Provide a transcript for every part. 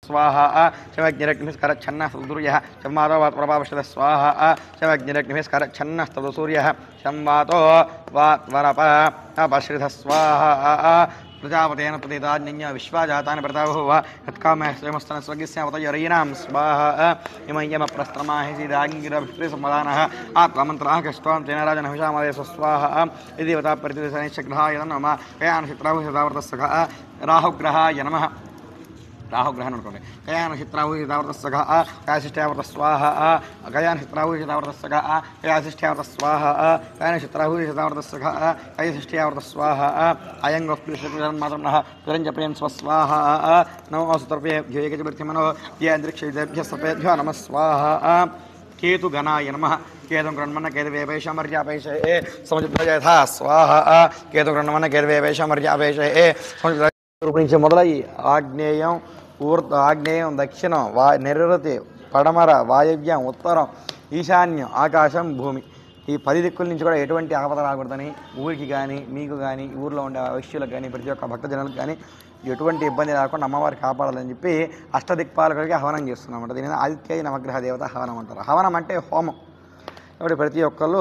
स्वाहा शमग्निरग्निस्करच्छन्नस्तुर्यः शम्मातो वात्प्रभावशत स्वाहा शमग्निरग्निस्करच्छन्नस्तु सूर्यः शम्वातो वात्वरप अपश्रितः स्वाहा प्रजापतेन प्रतिदान्य विश्वाजातानि प्रताभुव यत्कामः स्वयमस्तन स्वज्ञस्यावतयरीणां स्वाहा इमय्यमप्रस्त्रमाहिसीदाङ्गिरभिष्टिसम्मदानः आत्ममन्त्रः कष्टवान् तेन राजनहिषामदे स्वाहा इति देवता प्रतिदिशनिश्चग्रहाय नमः कयानक्षत्राहु सदावर्तस्सखः राहुग्रहाय नमः రాహుగ్రహం అనుకోండి కయాన చిత్రావు చితావర్త సగ కయాశిష్టావర్త స్వాహ కయాన చిత్రావు చితావర్త సగ కయాశిష్టావర్త స్వాహ కయాన చిత్రావు చితావర్త సగ కయశిష్టావర్త స్వాహ అయం గోప్యమాత్రం పిరంజ ప్రియం స్వస్వాహ నమోసుతర్పేభ్యో ఏకజమనో ఏ అంతరిక్షేభ్య సర్పేభ్యో నమ స్వాహ కేతు గణాయ నమ కేతు గృణమన్న కేతు వేపేషమర్యాపేష ఏ సముద్ర యథా స్వాహ కేతు గృణమన్న కేతు వేపేషమర్యాపేష ఏ సముద్ర రూపు నుంచి మొదలయ్యి ఆగ్నేయం ఊర్ధ ఆగ్నేయం దక్షిణం వా నిరృతి పడమర వాయవ్యం ఉత్తరం ఈశాన్యం ఆకాశం భూమి ఈ పది దిక్కుల నుంచి కూడా ఎటువంటి ఆపద రాకూడదని ఊరికి కానీ మీకు కానీ ఊర్లో ఉండే వైశ్యులకు కానీ ప్రతి ఒక్క భక్తజనులకు కానీ ఎటువంటి ఇబ్బంది రాకుండా అమ్మవారికి కాపాడాలని చెప్పి అష్టదిక్పాలకులకి హవనం చేస్తున్నాం అంట దీని ఆదిత్య నవగ్రహ దేవత హవనం అంటారు హవనం అంటే హోమం కాబట్టి ప్రతి ఒక్కళ్ళు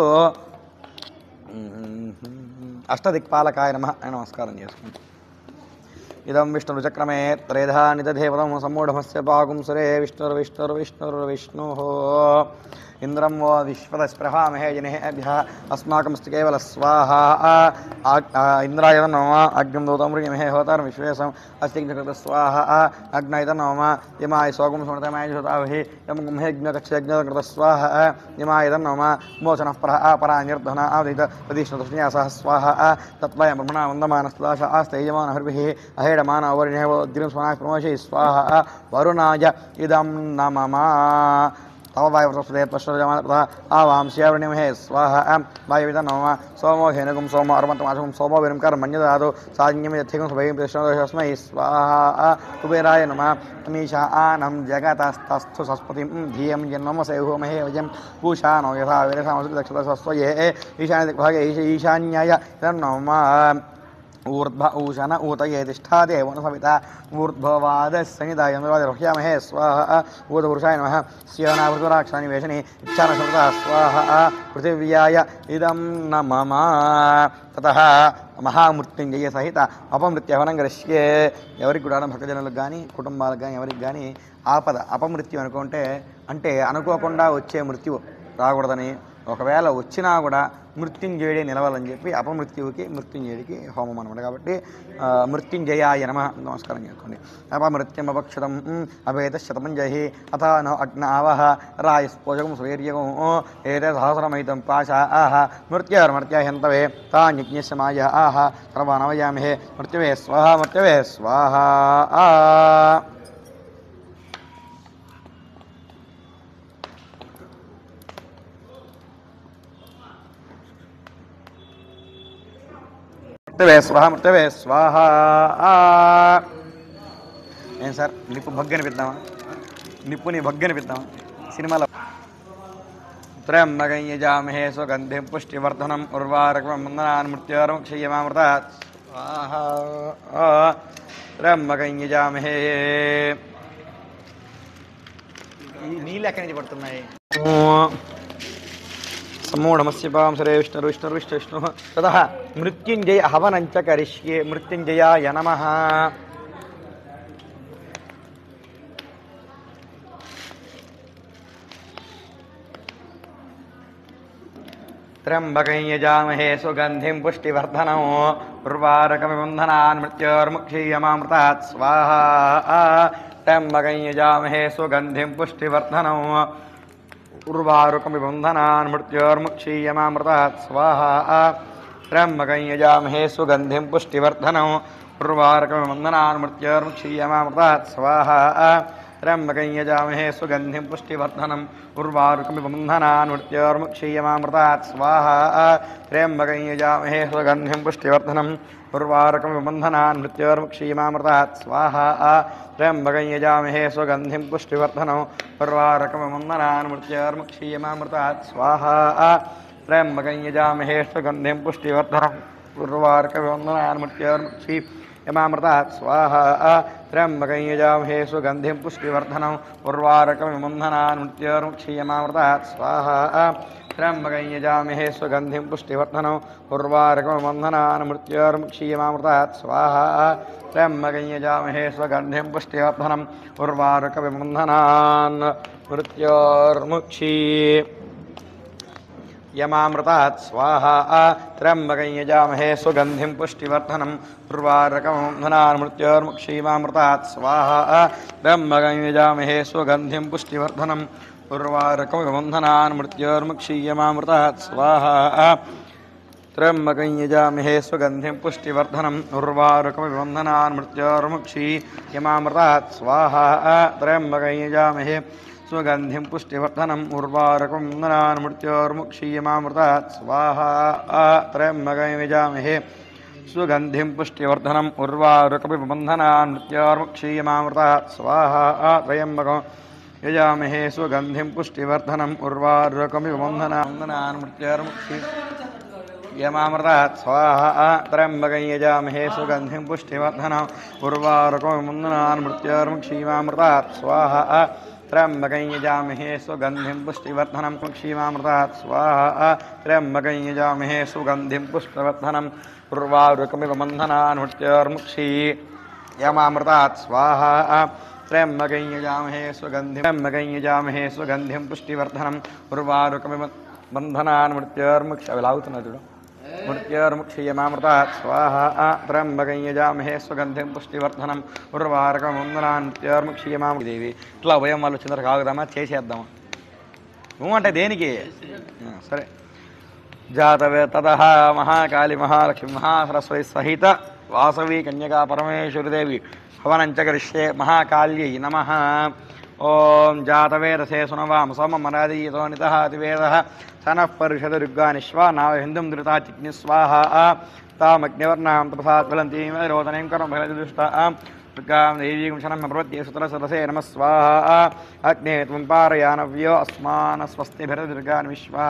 అష్టదిక్పాలకాయ నమ అని నమస్కారం చేసుకుంటాం ఇదం విష్ణురుచక్రమే త్రేధా నిదధేవతం సమ్మూఢమస్య పాగుంసురే విష్ణుర్విష్ణుర్విష్ణుర్విష్ణు ఇంద్రం వో విశ్వదస్పృహామహే జనేభ్య అస్మాకమస్తి కేవల స్వాహ ఇంద్రాయ నమ అగ్నిం దూతం మృగమహే హోతారం విశ్వేశం అస్తిగ్నకృత స్వాహ అగ్నైత నమ ఇమాయ సోగం సమృతమాయ జుతావహి యం గుంహేజ్ఞకక్షయజ్ఞకృత స్వాహ ఇమాయత నమ మోచన పర పరా నిర్ధన ఆదిత ప్రతిష్ణతృష్ణ్యాస స్వాహ తత్వయ బ్రహ్మణ వందమానస్తాశ ఆస్తేయమాన హర్భిః అహేడమాన వర్ణ్యవ ఉద్రిం స్వనాయ ప్రమోషి స్వాహ వరుణాయ ఇదం నమమా తవ వాయువ్రస్పదే పశ్వజమాన ఆవాంశ్యావృణిమహే స్వాహ వాయువిద నమ సోమో హేనగుం సోమ అర్మంతమాశం సోమో విరంకర్ మన్యదాదు సాజ్ఞమిథ్యగం సుభయం కృష్ణదోషస్మై స్వాహ కుబేరాయ నమ అమీశానం జగతస్తస్థు సస్పతిం ధియం జన్మమ సేహోమహే వజం పూషానో యథా విరసామసు దక్షత సస్వయే ఈశాన్య దిగ్భాగే ఈశ ఈశాన్యాయ ఇదం నమ ఊర్ధ్వ ఊషణ ఊతయే తిష్టాదేవ సవిత ఊర్ధ్వవాద సంహితాయమహే స్వాహ ఊతపురుషాయ నమ స్యోనావృతురాక్షాని వేషని ఇచ్చాన సమృత స్వాహ పృథివ్యాయ ఇదం నమమ తత మహామృత్యుంజయ సహిత అపమృత్యవనం గ్రహ్యే ఎవరికి కూడా భక్తజనులకు కానీ కుటుంబాలకు కానీ ఎవరికి కానీ ఆపద అపమృత్యు అనుకుంటే అంటే అనుకోకుండా వచ్చే మృత్యు రాకూడదని ఒకవేళ వచ్చినా కూడా మృత్యుంజయుడే నిలవాలని చెప్పి అపమృత్యువుకి మృత్యుంజయుడికి హోమం అనమాట కాబట్టి ఆ, మృత్యుంజయాయ నమ నమస్కారం చేసుకోండి అపమృత్యం అపక్షతం అభేద శతమంజహి అథ నో అగ్న ఆవహ రాయస్పోజకం సూర్యకం ఏతే సహస్రమైతం పాశ ఆహ మృత్యుర్మృత్య హంతవే తాన్యజ్ఞస్య మాయ ఆహ సర్వానవయామహే మృత్యువే స్వాహ మృత్యువే స్వాహ మృత్యవే స్వాహ మృత్యవే స్వాహ ఏం సార్ నిప్పు భగ్గనిపిద్దామా నిప్పుని భగ్గనిపిద్దామా సినిమాలో త్రయంబకం యజామహే సుగంధిం పుష్టివర్ధనం ఉర్వారకం మందనాన్ మృత్యోర్ముక్షయమామృత స్వాహ త్రయంబకం యజామహే ఈ నీళ్ళు ఎక్కడి నుంచి పడుతున్నాయి సమూఢమస్య పాంసరే విష్ణురు విష్ణురు విష్ణు విష్ణు తత మృత్యుంజయ హవనంచ కరిష్యే మృత్యుంజయాయ నమ त्र्यम्बकं यजामहे सुगन्धिं पुष्टिवर्धनम् उर्वारकमिबन्धनान् मृत्योर्मुक्षीयमामृतात् स्वाहा त्र्यम्बकं यजामहे सुगन्धिं पुष्टिवर्धनम् उर्वारुकमिबन्धनान् मृत्योर्मुक्षीयमामृतात् स्वाहा त्र्यम्बकं यजामहे सुगन्धिं पुष्टिवर्धनम् उर्वारुकमिबन्धनान् मृत्योर्मुक्षीयमामृतात् स्वाहा त्र्यम्बकं यजामहे सुगन्धिं पुष्टिवर्धनम् उर्वारुकमिबन्धनान् मृत्योर्मुक्षीयमामृतात् स्वाहा त्र्यम्बकं यजामहे सुगन्धिं पुष्टिवर्धनम् उर्वारुकमिबन्धनान् मृत्योर्मुक्षीयमामृतात् स्वाहा त्र्यम्बकं यजामहे सुगन्धिं पुष्टिवर्धनम् उर्वारुकमिबन्धनान् मृत्योर्मुक्षीयमामृतात् स्वाहा त्र्यम्बकं यजामहे सुगन्धिं पुष्टिवर्धनम् उर्वारुकमिबन्धनान् मृत्योर्मुक्षी यमामृतात् स्वाहा त्र्यम्बकं यजामहे सुगन्धिं पुष्टिवर्धनम् उर्वारकमिमन्धनान् मृत्योर्मुक्षीयमामृतात् स्वाहा त्र्यम्बकं यजामहे सुगन्धिं पुष्टिवर्धनम् उर्वारकमिमन्धनान् मृत्योर्मुक्षीयमामृतात् स्वाहा त्र्यम्बकं यजामहे स्वगन्धिं पुष्टिवर्धनम् उर्वारुकविबन्धनान् मृत्योर्मुक्षी यमामृतात् स्वाहा त्र्यम्बकं यजामहे सुगन्धिं पुष्टिवर्धनम् उर्वारकमन्धनान् मृत्योर्मुक्षीमामृतात् स्वाहा त्र्यम्बकं यजामहे सुगन्धिं पुष्टिवर्धनम् उर्वारकमन्धनान् मृत्योर्मुक्षीयमामृतात् स्वाहा त्र्यम्बकं यजामहे सुगन्धिं पुष्टिवर्धनम् उर्वारुकमिबन्धनान् मृत्योर्मुक्षी यमामृतात् स्वाहा त्र्यम्बकं यजामहे सुगन्धिं पुष्टिवर्धनम् उर्वारुकमिबन्धनान् मृत्योर्मुक्षी यमामृतात् स्वाहा त्र्यम्बकं यजामहे सुगन्धिं पुष्टिवर्धनम् उर्वारुकमिबन्धनान् मृत्योर्मुक्षी यमामृतात् स्वाहा त्र्यम्बकं यजामहे सुगन्धिं पुष्टिवर्धनम् उर्वारुकमिबन्धनान् मृत्योर्मुक्षी यमामृतात् स्वाहा त्र्यम्बकं यजामहे सुगन्धिं पुष्टिवर्धनम् उर्वारुकमुन्दनान् मृत्योर्मुक्षीमामृतात् स्वाहा त्र्यम्बकं यजामहे सुगन्धिं पुष्टिवर्धनं क्षीमामृतात् स्वाहा त्र्यम्बकं यजामहे सुगन्धिं पुष्टिवर्धनम् उर्वारुकमिव बन्धनान् मृत्योर्मुक्षी यमामृतात् स्वाहा त्र्यम्बकं यजामहे सुगन्धिं त्र्यम्बकं यजामहे सुगन्धिं पुष्टिवर्धनम् उर्वारुकमिव बन्धनान् मृत्योर्मुक्ष అవి లాగుతున్నా చూడు మృత్యోర్ముక్షీయమామృతాత్ స్వాహ త్ర్యంబకం యజామహే సుగంధిం పుష్టివర్ధనం ఉర్వారకముందనాన్ మృత్యోర్ముక్షీయమామ దేవి ఇట్లా ఉభయం వాళ్ళు చిందర కాగుదామా చేసేద్దామా నువ్వు అంటే దేనికి ఆ, సరే జాతవే తత మహాకాళి మహాలక్ష్మి మహాసరస్వతి సహిత వాసవి కన్యకా పరమేశ్వరిదేవి భవనంచ కరిష్యే మహాకాళ్యై నమ ఓం జాతవేదసే సునవాం సోమమరాదీయతో నిత అతివేద సనః పరిషదుర్గానిశ్వా నావ హిందుం ధృతా చిగ్ని స్వాహ తామగ్నివర్ణాం తపసా జ్వలంతీం రోదనీం కర్మ ఫలదుష్టాం దుర్గాం దేవీం శనం ప్రపద్యే సుతరసరసే నమ స్వాహ అగ్నే త్వం పారయానవ్యో అస్మాన స్వస్తిభిరదుర్గాన్ విశ్వా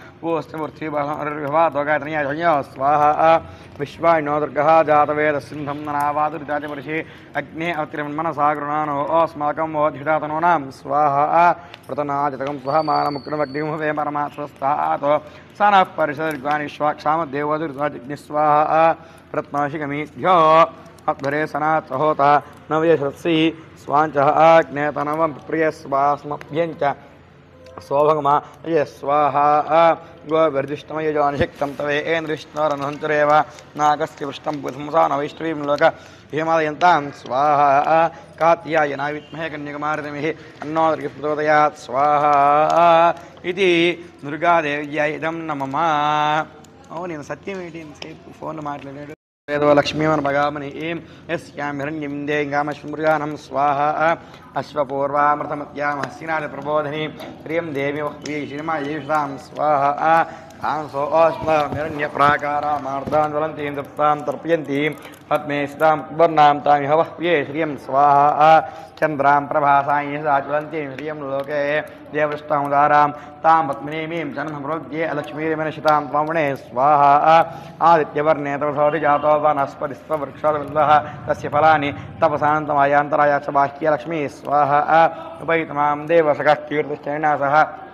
పూస్తిమూర్తిభాతోగాతనీయో స్వాహ విశ్వాణో దుర్గः జాతవేదసింధం ననావాదురితాచపరిషి అగ్నే అవతిర్మనసాగృణానో అస్మాకం ఓధితాతనూనాం స్వాహ ప్రతనాజితకం స్వహమానముక్రమగ్నిం హువే పరమా స్వస్థాతో సనః పరిషద్గానిశ్వాక్షామదేవదురితాజిగ్ని స్వాహ ప్రత్నాశికమీభ్యో అధ్వరే సనాత్ సహోత నవ్యశ్రత్సి స్వాంచ ఆజ్ఞేతనవం ప్రియస్వాస్మభ్యంచ స్వభగమా అయ స్వాహ గోభిర్దిష్టమయజోనిషక్తం తవేంద్రిష్ణోరనంతురేవ నాగస్య పృష్టం పుంసా నవైష్ణవీం లోక హిమాలయంతాం స్వాహ కాత్యాయనా విద్మహే కన్యకుమారితమిః అన్నోదరికి ప్రచోదయాత్ స్వాహ ఇది దుర్గాదేవ్యా ఇదం నమమ అవును నేను సత్యం ఏంటి సేపు ఫోన్లో మాట్లాడాడు వేదో లక్ష్మీమన్ భగామని ఏం యస్యాం హిరణ్యం దేంగామశ్మృగానం స్వాహ అశ్వపూర్వామృతమత్యాం హస్తినాథ ప్రబోధిని ప్రియం దేవి వహ్వీ శ్రీమాయేషాం స్వాహ తాం సోస్మాం హిరణ్య ప్రాకారామార్దాన్ జ్వలంతీం తప్తాం తర్పయంతీం పద్మే స్థాం వర్ణాం తాం ఇహ వహ్వ్యే శ్రియం స్వాహ చంద్రాం ప్రభాసాయి సాజ్వలంతీం శ్రియం లోకే దేవృష్టాముదారాం తాం పద్మినీమీం జన్మ ప్రోగ్యే అలక్ష్మీరమనశితాం త్వమునే స్వాహ ఆదిత్యవర్ణే తపసోటి జాతో వనస్పతిస్వవృక్షోద్వృద్ధः తస్య ఫలాని తపసాంతమాయాంతరాయ చ బాహ్యలక్ష్మీ స్వాహ ఉపైతమాం దేవసఖः కీర్తిశ్చైనాసः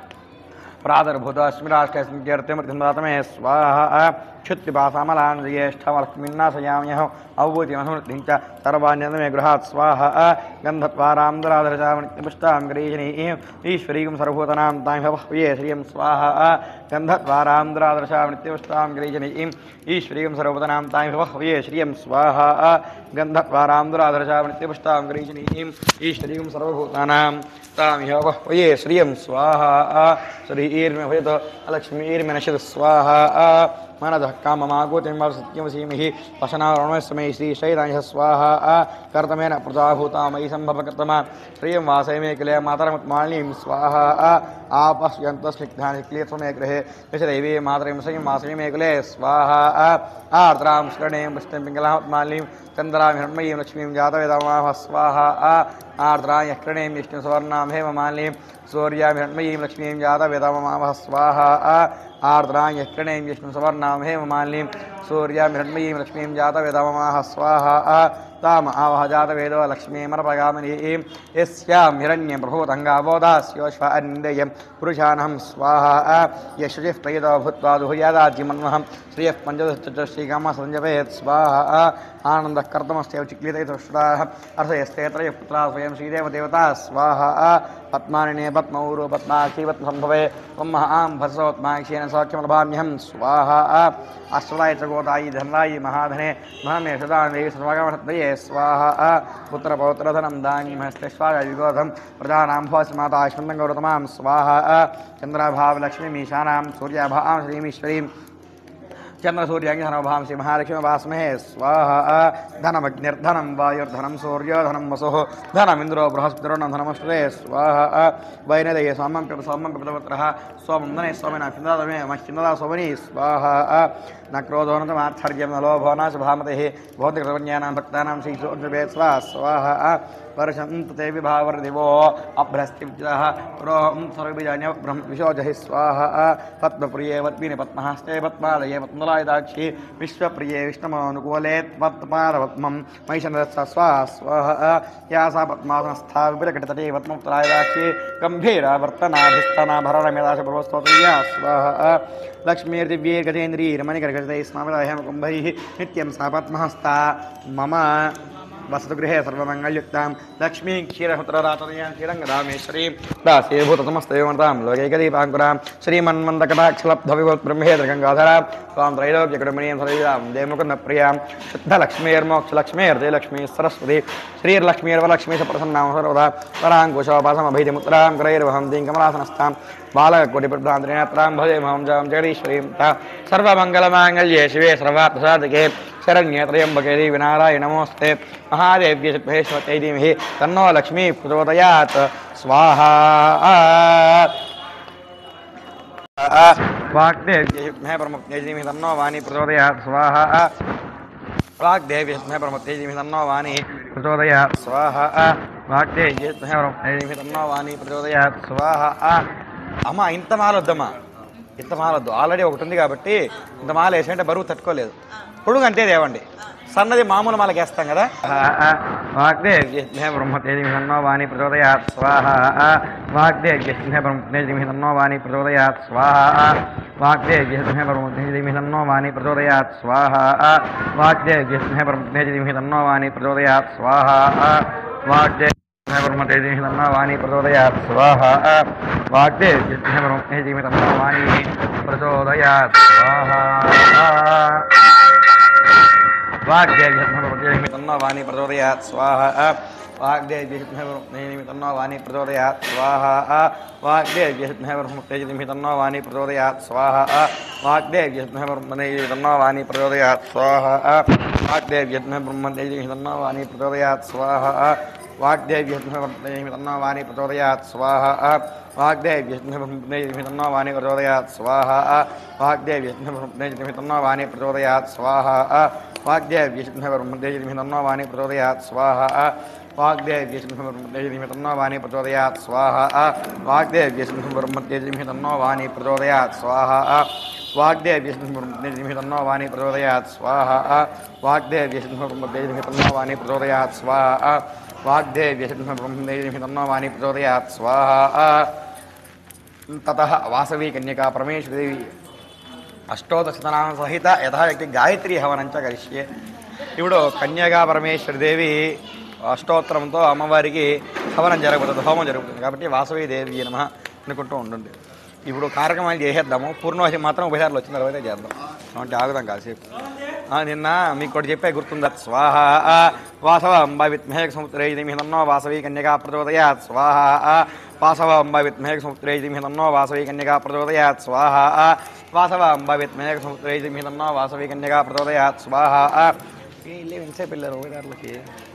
ప్రాదుర్భూతస్మిరాష్టస్మికీర్తిమృతిమదాతమే స్వాహ క్షుత్పిపాసామలాన్ జ్యేష్ఠమలక్ష్మిన్నాశయామ్యహం అవభూతిమనుమృతిం చ సర్వాణ్యమే గృహాత్ స్వాహ గంధద్వారాంధ్రాధరచామనిపుష్టాం గ్రీషణీ ఈశ్వరీం సర్వభూతనాం తామిహవహ్యే శ్రియం స్వాహ గంధద్వారాంధ్రాధరచామనిత్యపుష్టాం గ్రీషణీం ఈశ్వరీం సర్వభూతనాం తామిహవహ్యే శ్రియం స్వాహ గంధద్వారాంధ్రాధరచామనిత్యపుష్టాం గ్రీషణీం ఈశ్వరీం సర్వభూతానాం తామిహవహ్యే శ్రియం స్వాహ శ్రీర్మిభయతో లక్ష్మీర్మినశిత స్వాహ మనదః కామమాగోతిం సత్యం సీమిః వశనారణమస్మై శ్రీశైలాంశ స్వాహ కర్తమేన ప్రజాభూతామయి సంభవకర్తమ శ్రియం వాసయమే కిలే మాతరముత్మాలినీం స్వాహ ఆపశ్యంతస్నిగ్ధాని క్లీత్వమే గృహే విశదైవే మాతరం సయం వాసయమే కులే స్వాహ ఆర్ద్రాం స్కరణీం పుష్టం పింగళాత్మాలినీం చంద్రాం హిరణ్మయీం లక్ష్మీం జాతవేదమాహ స్వాహ ఆర్ద్రాయ కృణీం విష్ణు సువర్ణాం హేమమాలినీం సూర్యామిరణ్మయీం లక్ష్మీం జాతవేదమమావహ స్వాహ ఆర్ద్రాయ కృణీం విష్ణు సువర్ణాం హేమమాలినీం సూర్యామిరణ్మయీం లక్ష్మీం జాతవేదమమాహ స్వాహ తామ ఆవహ జాతవేదో లక్ష్మీమరపగామినీం యస్యాం హిరణ్యం ప్రభూతంగావోదాస్యోశ్వ అన్యయం పురుషానం స్వాహ యశుచిః ప్రయతో భూత్వా దుహయాదాజ్యమన్వహం శ్రియః పంచదశ్చ శ్రీకామ సంజపేత్ స్వాహ ఆనందः కర్తమస్యవ చిక్లితైతృష్టాः అర్థయస్తే త్రయः పుత్రా స్వయం శ్రీదేవ దేవతా స్వాహ పద్మానినే పద్మౌరు పద్మాక్షి పద్మసంభవే త్వం మహాం భర్సోత్మాక్షేణ సౌఖ్యమలభామ్యహం స్వాహ అశ్వదాయ చ గోదాయి ధనరాయి మహాధనే మహమే సదానే సర్వగమనత్రయే స్వాహ పుత్రపౌత్రధనం ధాన్యమస్తే స్వాయ విగోధం ప్రజానాం భవసి మాతా శ్వంతం గౌరతమాం స్వాహ చంద్రభావలక్ష్మీమీశానాం సూర్యాభాం శ్రీమీశ్వరీం చంద్రసూర్యాంగధనభాంసి మహాలక్ష్మి వాస్మహే స్వాహ ధనమగ్నిర్ధనం వాయుర్ధనం సూర్యోధనం వసు ధనమింద్రో బృహస్పతిరుణం ధనమశ్రే స్వాహ వైనదయ సోమం పిప సోమం పిపతపుత్ర సోమం దనే సోమిన కిందమే మశ్చిందా సోమని స్వాహ న క్రోధోనతమాత్సర్యం న లోభో నాశ భామతి భౌతికృతజ్ఞానాం భక్తానాం శ్రీసూర్యభే స్వా స్వాహ వర్షంత తే విభావర్దివో అభ్రస్తివిద్యः పురోహం సర్వబీజాన్య బ్రహ్మ విశోజहि స్వాహ పద్మప్రియే పద్మిని పద్మహస్తే పద్మాలయే పద్మలాయుధాక్షి విశ్వప్రియే విష్ణుమనుకూలే పద్మారపద్మం మహిషనరస్వ స్వా స్వాహ యా సా పద్మాసనస్థా విపులకటితటే పద్మోత్తరాయుధాక్షి గంభీరావర్తనాభిస్తనాభరణమేదాశ పూర్వస్తోత్రయా స్వాహ లక్ష్మీర్దివ్యేర్గజేంద్రీరమణికర్గజతై స్నామిదాహ్యం కుంభైः నిత్యం సా పద్మహస్తా మమ వసతుగృహే సర్వమంగళయుక్తాం లక్ష్మీం క్షీరహుత్రరాతనయాం క్షీరంగదామేశ్వరీం దాసేభూతమస్తయోమతాం లోకైకదీపాంకురాం శ్రీమన్మందకటాక్షలబ్ధవివద్బ్రహ్మేంద్రగంగాధరాం స్వాం త్రైలోక్యకుడుమణీం సరయుధాం దేముకుంద ప్రియాం శుద్ధలక్ష్మీర్మోక్షలక్ష్మీర్దే లక్ష్మీ సరస్వతి శ్రీర్లక్ష్మీర్వలక్ష్మీ సప్రసన్నాం సర్వదా పరాంకుశోపాసమభైతిముత్రాం కరైర్వహం దీం కమలాసనస్తాం బాలకోటిప్రభ్రాంతరినేత్రాం భజే మహం జాం జగదీశ్వరీం తా సర్వమంగళమాంగళ్యే శివే సర్వార్థసాధకే శరణ్యే త్రయంబకే దేవి నారాయణ నమోస్తే మహాదేవ్య మహేశ్వతై ధీమహి తన్నో లక్ష్మీ ప్రచోదయాత్ స్వాహా వాగ్దేవ్య ప్రముఖ్యై ధీమహి తన్నో వాణి ప్రచోదయాత్ స్వాహా వాగ్దేవ్య ప్రముఖ్యై ధీమహి తన్నో వాణి ప్రచోదయాత్ స్వాహా వాగ్దేవ్య ప్రముఖ్యై ధీమహి తన్నో వాణి ప్రచోదయాత్ స్వాహా అమ్మ ఇంత మాలొద్దమ్మా ఇంత మాలొద్దు ఆల్రెడీ ఒకటి ఉంది కాబట్టి ఇంత మాల వేసంటే బరువు తట్టుకోలేదు పొడుగు అంతే దేవండి సన్నది మామూలు మాలకి వేస్తాం కదా వాగ్దేవ్య బ్రహ్మతేజమిహన్నో వాణి ప్రచోదయాత్ స్వాహ వాగ్దేవ్య బ్రహ్మతేజమిహన్నో వాణి ప్రచోదయాత్ స్వాహ వాగ్దేవ్య బ్రహ్మతేజమిహన్నో వాణి ప్రచోదయాత్ స్వాహ వాగ్దేవ్య బ్రహ్మతేజమిహన్నో వాణి ప్రచోదయాత్ స్వాహ వాగ్దే బ్రహ్మతేజమిహన్నో వాణి ప్రచోదయాత్ స్వాహ వాగ్దేవ్య బ్రహ్మతేజమిహన్నో వాణి ప్రచోదయాత్ స్వాహ వాగ్దేవ్యమితన్నో వాణి ప్రచోదయాత్ స్వాహ వాగ్దేవ్యమితన్నో వాణి ప్రచోదయాత్ స్వాహ వాగ్దేవ్యమితన్నో వాణి ప్రచోదయాత్ స్వాహ వాగ్దేవ్యమితన్నో వాణి ప్రచోదయాత్ స్వాహ వాగ్దేవ్యమితన్నో వాణి ప్రచోదయాత్ స్వాహ వాగ్దేవ్యమితన్నో వాణి ప్రచోదయాత్ స్వాహ వాగ్దేవ్యమితన్నో వాణి ప్రచోదయాత్ స్వాహ వాగ్దేవ్యమితన్నో వాణి ప్రచోదయాత్ స్వాహ వాగ్దేవ్యమితన్నో వాణి ప్రచోదయాత్ స్వాహ వాగ్దేవ్యమితన్నో వాణి ప్రచోదయాత్ స్వాహ వాగ్దేవ్యమితన్నో వాణి ప్రచోదయాత్ స్వాహ వాగ్దేవ్యమితన్నో వాణి ప్రచోదయాత్ స్వాహ వాగ్దేవ్యమితన్నో వాణి ప్రచోదయాత్ స్వాహ వాగ్దేవ్యమితన్నో వాణి ప్రచోదయాత్ స్వాహ తత వాసవి కన్యకా పరమేశ్వరదేవి అష్టోదశతనామ సహిత యథాశక్తి గాయత్రి హవనంచ కరిష్యే ఇప్పుడు కన్యగా పరమేశ్వరి దేవి అష్టోత్తరంతో అమ్మవారికి హవనం జరగబోతుంది హోమం జరుగుతుంది కాబట్టి వాసవి దేవి నమ అనుకుంటూ ఉండండి ఇప్పుడు కార్యక్రమాలు చేసేద్దాము పూర్ణవాసి మాత్రం ఉభయసార్లు వచ్చిన తర్వాత చేద్దాం అంటే ఆగుదాం కాసేపు ఆ, నిన్న మీకు ఒకటి చెప్పే గుర్తుందా స్వాహ వాసవ అంబ విద్మహే సముద్రే మిహతన్నో వాసవి కన్యకా ప్రచోదయాత్ స్వాహ వాసవ అంబ విద్మహే సముద్రే మిహతన్నో వాసవి కన్యకా ప్రచోదయాత్ స్వాహ వాసవ అంబ విద్మహే సముద్రే మిహతన్నో వాసవి కన్యకా ప్రచోదయాత్ స్వాహ ఇల్లు ఎంతసేపు వెళ్ళారు ఉభయదారులకి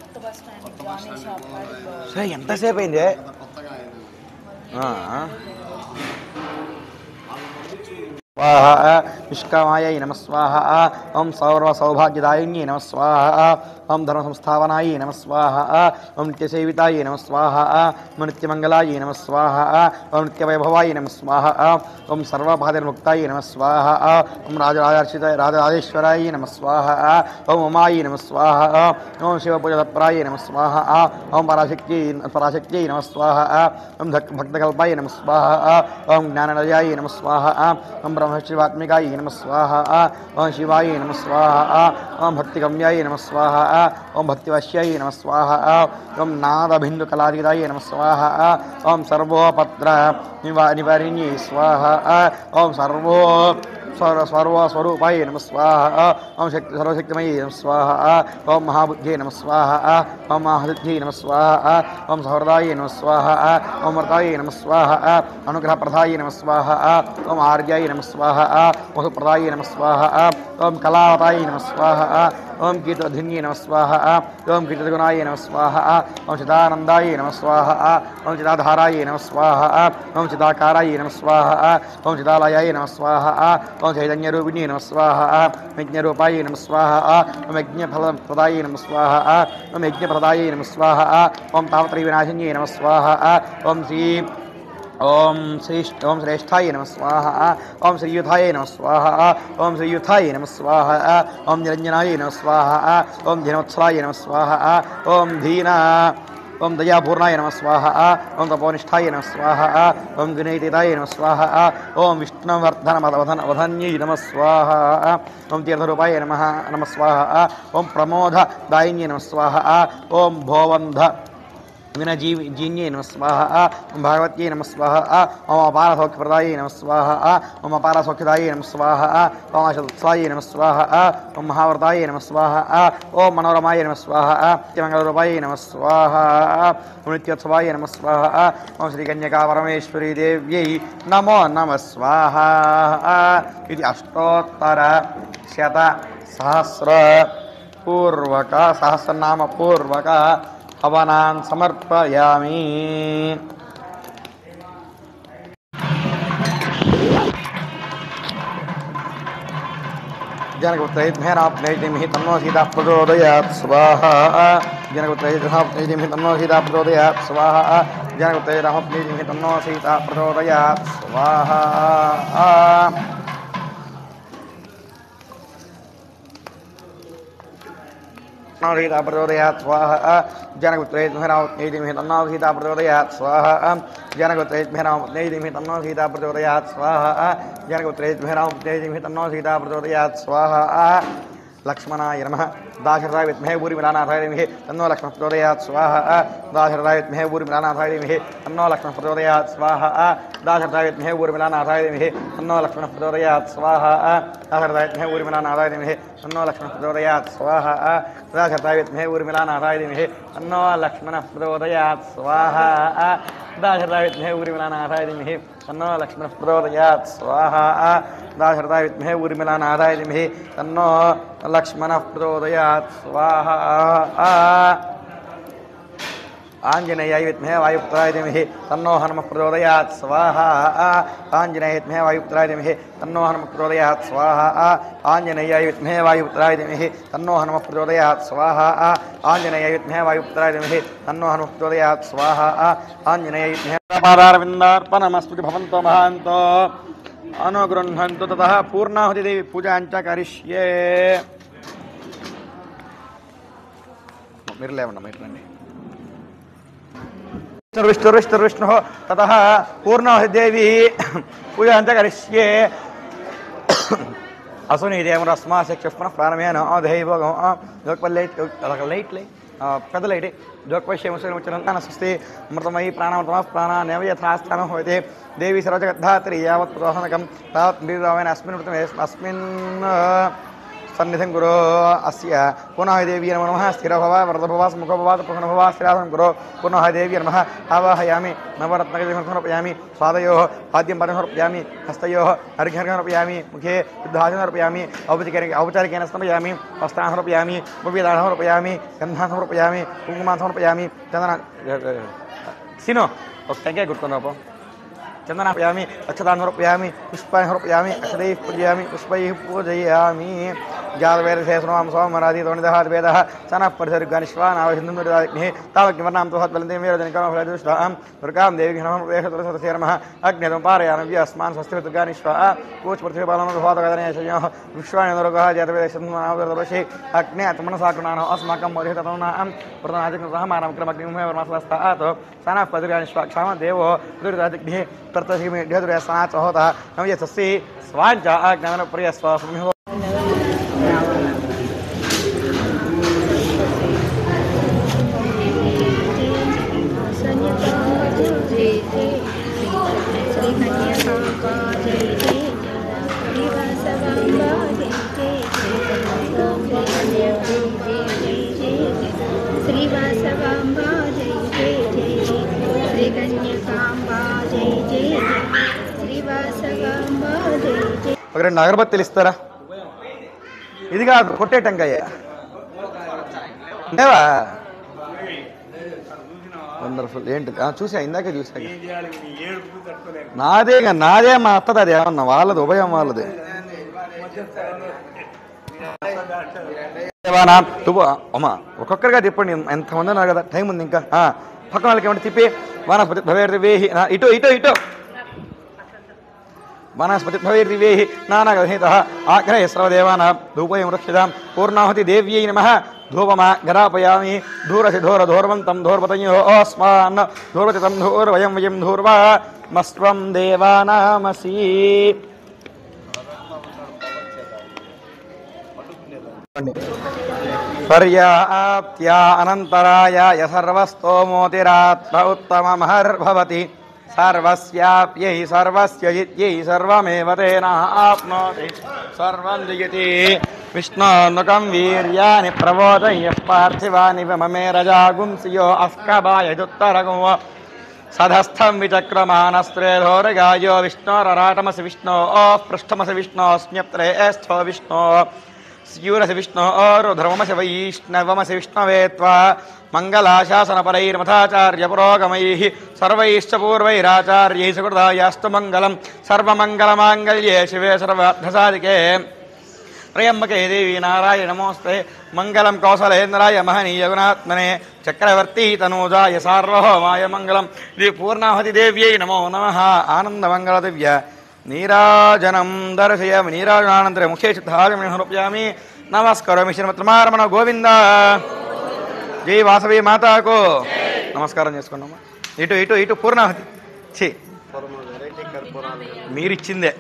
సరే ఎంతసేపు అయింది ఆ. స్వాహ నిష్కామాయై నమ స్వాహ ఓం సౌర్వసౌభాగ్యదాయిన్యై నమ స్వాహ ఓం ధర్మ సంస్థాపనాయై నమ స్వాహ ఓం నిత్యసేవితాయై నమ స్వాహ ఓం నిత్యమంగళాయై నమ స్వాహ ఓం నిత్యవైభవాయ నమ స్వాహ ఓం సర్వబాధముక్తాయ నమ స్వాహ ఓం రాజరాజర్షిత రాజరాజేశ్వరాయ నమ స్వాహ ఓం ఉమాయ నమ స్వాహ ఓం శివపూజతత్పరాయ నమ స్వాహ ఓం పరాశక్తి పరాశక్త్యై నమ స్వాహ ఓం భక్- భక్తకల్పాయ నమ స్వాహ ఓం జ్ఞాననయాయ నమ స్వాహ ఓం బ్రహ్మశివాత్మికాయ నమ స్వాహ ఓం శివాయ నమ స్వాహ ఓం భక్తిగమ్యాయ నమ స్వాహ ఓం భక్తివశ్యాయ నమ స్వాహ ఓం నాదబిందుకలాదిదాయ నమ స్వాహ ఓం సర్వోపత్ర నివా నివారిణ్యై స్వాహ ఓం సర్వో స్వర సర్వస్వరూపాయ నమ స్వాహ ఓం శక్తి సర్వశక్తిమయీ నమ స్వాహ ఓం మహాబుద్ధ్యై నమ స్వాహ ఓం మహాసిద్ధ్యై నమ స్వాహ ఓం సహృదాయ నమ స్వాహ ఓం మృతాయ నమ స్వాహ అనుగ్రహప్రదాయ నమ స్వాహ ఓం ఆర్యాయ నమ స్వాహ ఓం సుప్రదాయ నమ స్వాహ ఓం కళావతాయ నమ స్వాహ ఓం కీర్తధిన్యై నమ స్వాహ ఓం కీర్తగుణాయ నమ స్వాహ ఓం చిదానందాయ నమ స్వాహ ఓం చిదాధారాయ నమ స్వాహ ఓం చిదాకారాయ నమ స్వాహ ఓం చిదాలయాయ నమ స్వాహ ఓం చైతన్యరూపిణి నమ స్వాహ యజ్ఞరూపాయ నమ స్వాహ ఓం యజ్ఞఫలప్రదాయ నమ స్వాహ ఓం యజ్ఞప్రదాయ నమ స్వాహ ఓం తావత్రై వినాశిన్యై నమ స్వాహ ఓం శ్రీ ఓం శ్రీ ఓం శ్రేష్ఠాయ నమ స్వాహ ఓం శ్రీయుధాయ నమ స్వాహ ఓం శ్రీయుధాయ నమ స్వాహ ఓం నిరంజనాయ నమ స్వాహ ఓం దినోత్సవాయ నమ స్వాహ ఓం ధీనా ఓం దయాపూర్ణాయ నమ స్వాహ ఓం తపోనిష్టాయ నమ స్వాహ ఓం గుణైతితాయ నమ స్వాహ ఓం విష్ణువర్ధన వధన వధన్యై నమ స్వాహ ఓం తీర్థరూపాయ నమ నమ స్వాహ ఓం ప్రమోద దాయిన్యై నమ స్వాహ ఓం భోవంధ వినజీవి జీన్యై నమ స్వాహ ఓం భగవత్యై నమ స్వాహ ఓం అపార సౌఖ్యప్రదాయై నమ స్వాహ ఓం అపార సౌఖ్యదాయై నమ స్వాహ ఓం అశత్సాయై నమ స్వాహ ఓం మహావ్రతాయై నమ స్వాహ ఓం మనోరమాయ నమ స్వాహ నిత్యమంగళరూపాయై నమ స్వాహ ఓం నిత్యోత్సవాయ నమ స్వాహ ఓం శ్రీకన్యకా పరమేశ్వరీ దేవ్యై నమో నమ స్వాహ ఇది అష్టోత్తర శత సహస్ర పూర్వక సహస్రనామ పూర్వక హవనాన్ సమర్పయామి जनकुत्रैर्भेनाप्नैतिमिहि तन्नो सीता प्रचोदयात् स्वाहा जनकुत्रैर्भेनाप्नैतिमिहि तन्नो सीता प्रचोदयात् स्वाहा जनकुत्रैरहप्नैतिमिहि तन्नो सीता प्रचोदयात् स्वाहा सीता प्रचोदयात् स्वाहा जनकुत्रैर्भेनाप्नैतिमिहि तन्नो सीता प्रचोदयात् स्वाहा जनकुत्रैर्भेनाप्नैतिमिहि तन्नो सीता प्रचोदयात् स्वाहा जनकुत्रैर्भेनाप्नैतिमिहि तन्नो सीता प्रचोदयात् स्वाहा लक्ष्मणाय नमः दाशरथाय विद्महे भूरिमिलानाथाय धीमहि तन्नो लक्ष्मणः प्रचोदयात् स्वाहा दाशरथाय विद्महे भूरिमिलानाथाय धीमहि तन्नो लक्ष्मणः प्रचोदयात् स्वाहा दाशरथाय विद्महे भूरिमिलानाथाय धीमहि तन्नो लक्ष्मणः प्रचोदयात् स्वाहा दाशरथाय विद्महे भूरिमिलानाथाय धीमहि तन्नो लक्ष्मणः प्रचोदयात् स्वाहा दाशरथाय विद्महे भूरिमिलानाथाय धीमहि तन्नो लक्ष्मणः प्रचोदयात् स्वाहा दाशरथाय विद्महे भूरिमिलानाथाय धीमहि तन्नो लक्ष्मणः प्रचोदयात् स्वाहा दाशरथाय विद्महे भूरिमिलानाथाय धीमहि तन्नो लक्ष्मणः प्रचोदयात् स्वाहा आञ्जनेयाय विद्महे वायुपुत्राय धीमहि तन्नो हनुमः प्रचोदयात् स्वाहा आञ्जनेय विद्महे वायुपुत्राय धीमहि तन्नो हनुमः प्रचोदयात् स्वाहा आञ्जनेयाय विद्महे वायुपुत्राय धीमहि तन्नो हनुमः प्रचोदयात् स्वाहा आञ्जनेयाय विद्महे वायुपुत्राय धीमहि तन्नो हनुमः प्रचोदयात् स्वाहा आञ्जनेयाय विद्महे पादारविन्दार्पणमस्तु भवन्तो महान्तो अनुगृह्णन्तु ततः पूर्णाहुतिदेवी पूजाञ्च करिष्ये మీరు లేవండి మీరు రండి విష్ణు విష్ణు విష్ణు తత పూర్ణదేవి పూజాంత కరిష్యే అసుని దేవరస్మాశక్ష్మణ ప్రాణమేన దైవగం జోక్పల్లైట్ లైట్ లైట్ పెద్ద లైట్ జోక్పశ్యముచ్చిన స్వస్తి మృతమయి ప్రాణమృతమ ప్రాణానేవ యథాస్థానం భవతి దేవి సర్వజగద్ధాత్రి యావత్ ప్రదోహనకం తావత్ నిర్వామైన అస్మిన్ మృతమే అస్మిన్ సన్నిధిం గురో అస్య పునః దేవీ నమ స్థిరభవ వరదభవ స్ముఖభవ పునఃభవ స్థిరాసం గురో పునః దేవీ నమ ఆవాహయామి నవరత్నగజం సమర్పయామి స్వాదయో పాద్యం పదం సమర్పయామి హస్తయో అర్ఘ్యం సమర్పయామి ముఖే యుద్ధాసం సమర్పయామి ఔపచారిక ఔపచారికేన సమర్పయామి వస్త్రాన్ని సమర్పయామి ఉపవేదాన్ని సమర్పయామి గంధాన్ని సమర్పయామి కుంకుమాన్ని సమర్పయామి చందన సీను ఒక టెంకాయ గుర్తున్నాపు చందనాపయామి అక్షతాన్ని సమర్పయామి పుష్పాన్ని సమర్పయామి అక్షతైः పూజయామి పుష్పైः పూజయామి జాతవేదశేషణం సోమరాది తోణిదः వేద సనః పరిసర్గానిశ్వానావహిందురిదాగ్నిः తావగ్నివర్ణాం తుహద్బలంతే మేరజనికమఫలదుష్టాం దుర్గాం దేవి నమః నమః అగ్నిదం పారయామి అస్మాన్ స్వస్తి దుర్గానిశ్వా కూచపృథివీపాలనోహోదగదనేశయోः విశ్వాని దుర్గः జాతవేదశేషణావదర్శి అగ్నే అతమనసాకునానో అస్మాకం మోదిత తనునాం ప్రధానాధికృతమానం క్రమగ్నిమేవర్మాసలస్తాత్ సనః పరిసర్గానిశ్వా దేవో దురిదాగ్నిः ప్రతసిమిఢ్యదుర్యసనాచ హోతः నమయసస్సి స్వాంచ అగ్నమన ప్రియస్వాస్మి శ్రీవాసవాంబా జై జై జై శ్రీ కన్యకాంబా జై జై శ్రీవాసవాంబా జై జై ఒక రెండు అగరబత్తులు ఇస్తారా ఇది కాదు కొట్టే టెంకాయ లేవా వండర్ఫుల్ ఏంటి ఆ, చూసా ఇందాకే చూసా నాదే గా, నాదే మా అత్తది అది ఏమన్నా వాళ్ళది ఉభయం వాళ్ళది దేవానా తువ్వు అమ్మా ఒక్కొక్కరిగా తిప్పండి ఎంతమంది ఉన్నారు కదా టైం ఉంది ఇంకా ఆ, పక్కన వాళ్ళకి ఏమంటే తిప్పి వనస్పతి భవేర్వేహి ఆ, ఇటు ఇటు ఇటు వనస్పతి భవేర్దివేహి నానాగహిత ఆగ్రహ సర్వదేవానాం ధూపయం రక్షితాం పూర్ణాహుతి దేవ్యై నమ ధూపమా గరాపయామి ధూరసి ధూర ధూర్వంతం ధూర్వతయో అస్మాన్ ధూర్వతి తం ధూర్వయం వయం ధూర్వా మస్త్వం దేవానామసి పర్యాప్త్యా అనంతరాయ సర్వస్తోమోతిరాత్మ ఉత్తమమహర్భవతి సర్వస్యాప్యై సర్వస్య జిత్యై సర్వమేవ తేన ఆప్నోతి సర్వం జయతి విష్ణోన్నుకం వీర్యాని ప్రబోధయ్య పార్థివాని మమే రజాగుంసియో అస్కబాయదుత్తరగో సధస్థం విచక్రమానస్త్రేధోరగాయో విష్ణోరరాటమసి విష్ణో పృష్ఠమసి విష్ణోస్మ్యత్రేస్థో విష్ణో స్యూరసి విష్ణో రుధ్రమసి వైష్ణవమసి విష్ణవే త్వా మంగళాశాసనపరైర్మథాచార్య పురోగమై సర్వైశ్చ పూర్వైరాచార్యై సుకృతాయాస్తు మంగళం సర్వమంగళమాంగళ్యే శివే సర్వార్థసాధికే త్రయంబకే దేవి నారాయణ నమోస్తే మంగళం కౌసలేంద్రాయ మహనీయ గుణాత్మనే చక్రవర్తి తనూజాయ సార్వభౌమాయ మంగళం ఇది పూర్ణాహతి దేవ్యై నమో నమ ఆనందమంగళ దివ్య నీరాజనం దర్శయామి నీరాజనానంతరే ముఖ్య సిద్ధాజమి సమర్పయామి నమస్కారం శ్రీమత్రమారమణ గోవింద జై వాసవి మాతాకు నమస్కారం చేసుకున్నామా ఇటు ఇటు ఇటు పూర్ణాహతి ఛీ మీరిచ్చిందే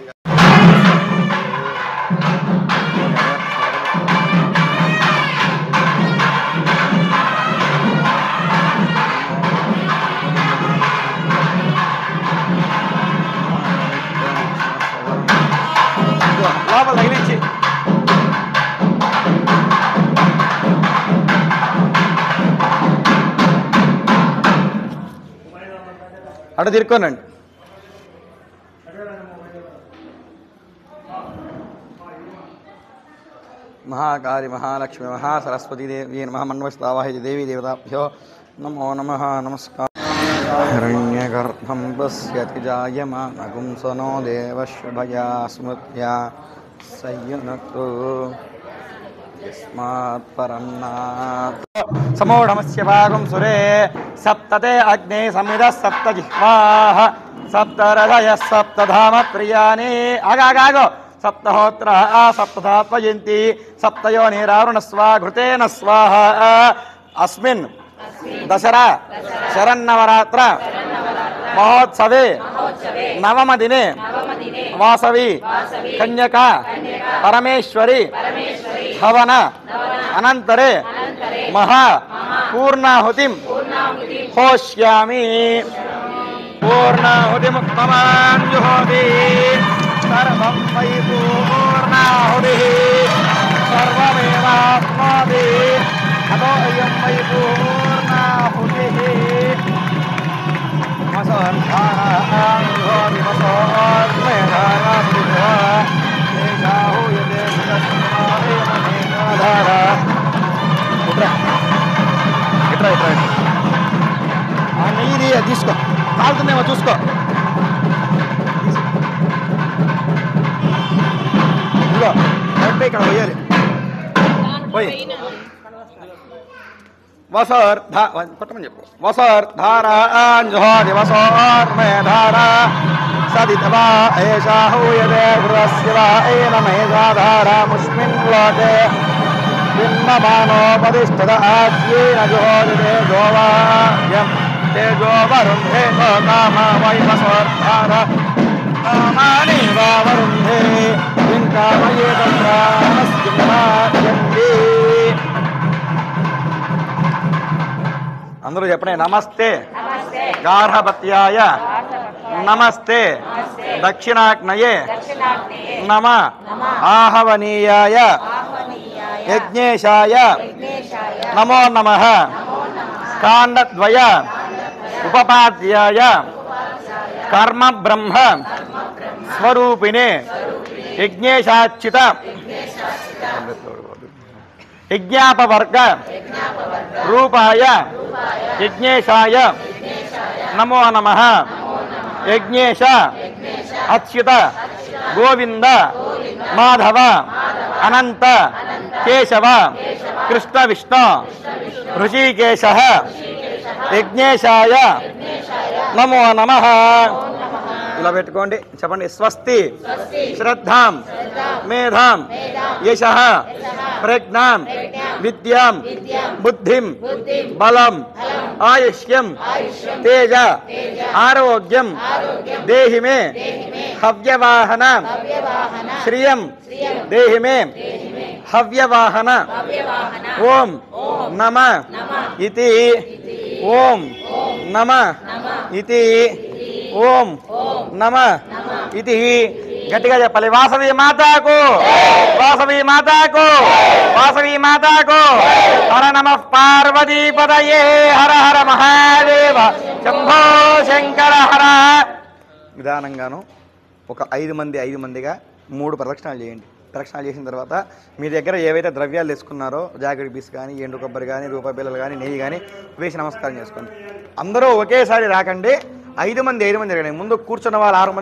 ఇదిగో, లోపల తగిలించి అటు తిరుక్కోనండి మహాకాళి మహాలక్ష్మి మహాసరస్వతి దేవి నమ మన్వస్తావాహి దేవీ దేవతాభ్యో నమో నమ నమస్కారం హిరణ్యగర్భం పశ్యతి జాయమానగుంసనో దేవశుభయా స్మృత్యా సంయునక్తు యస్మాత్ పరన్నాత్ సమూఢమస్య భాగం సురే సప్తతే అగ్నే సమిద సప్త జిహ్వాః సప్త రథయ సప్తధామ ప్రియాని ఆగాగాగో సప్తహోత్ర సప్తధాత్మయంతి సప్తయోనిరారుణ స్వా ఘృతేన స్వాహ అస్మిన్ దసరా శరన్నవరాత్ర మహోత్సవే నవమ దినే వాసవి కన్యక పరమేశ్వరి హవన అనంతరే మహా పూర్ణాహుతిం హోష్యామి పూర్ణాహుతిముక్తమాన్ జుహోతి సర్వం వై పూర్ణాహుతి సర్వమేవాప్నోతి అతో అయం వై పూర్ణాహుతి తీసుకో కాలుతుందేమో చూసుకో ఇదిగో కరెక్ట్ ఇక్కడ పోయాలి పోయి వసర్ ధా కొట్టమని చెప్పు వసర్ ధారాంజోది వసోర్ మే ధారా సదితవా ఏషా హూయతే గృహస్య వా ఏన మేషా ధారాముష్మిన్ లోకే బింబమానోపదిష్టద ఆజ్యేన జోదితే జోవాయం తేజో వరుంధే కామ వై వసోర్ ధార కామాని వా వరుంధే ఇంకామయే తంత్రామస్యంది అందరూ చెప్పండి నమస్తే గార్హపత్యాయ నమస్తే దక్షిణాగ్నయే నమ ఆహవనీయాయ యజ్ఞేశాయ నమో నమ కాండద్వయ ఉపపాద్యాయ కర్మ బ్రహ్మ స్వరూపిణే యజ్ఞేశాచ్యుత యజ్ఞాపవర్గ రూపాయ యజ్ఞేశాయ నమో నమ యజ్ఞేశ అచ్యుత గోవింద మాధవ అనంత కేశవ కృష్ణ విష్ణు ఋషికేశ యజ్ఞేశాయ నమో నమ ఇలా పెట్టుకోండి చెప్పండి స్వస్తి శ్రద్ధాం మేధాం యశ ప్రజ్ఞాం విద్యాం బుద్ధిం బలం ఆయుష్యం తేజ ఆరోగ్యం దేహి మే హవ్యవాహన శ్రియం దేహి మే హవ్యవాహన ఓం నమ ఇతి ఓం నమ ఇతి ఓం నమ ఇది గట్టిగా చెప్పాలి వాసవి మాతాకు వాసవి మాతాకు వాసవి మాతాకు హర నమ పార్వతీపదయే హర హర మహాదేవ శంభో శంకర హర విధానంగాను ఒక ఐదు మంది ఐదు మందిగా మూడు ప్రదక్షిణాలు చేయండి ప్రదక్షిణాలు చేసిన తర్వాత మీ దగ్గర ఏవైతే ద్రవ్యాలు తీసుకున్నారో జాకెట్ పీస్ కానీ ఎండు కొబ్బరి కానీ రూపాయి బిల్లలు కానీ నెయ్యి కానీ వేసి నమస్కారం చేసుకోండి అందరూ ఒకేసారి రాకండి ఐదు మంది ఐదు మంది రండి ముందు కూర్చున్న వాళ్ళు ఆరు మంది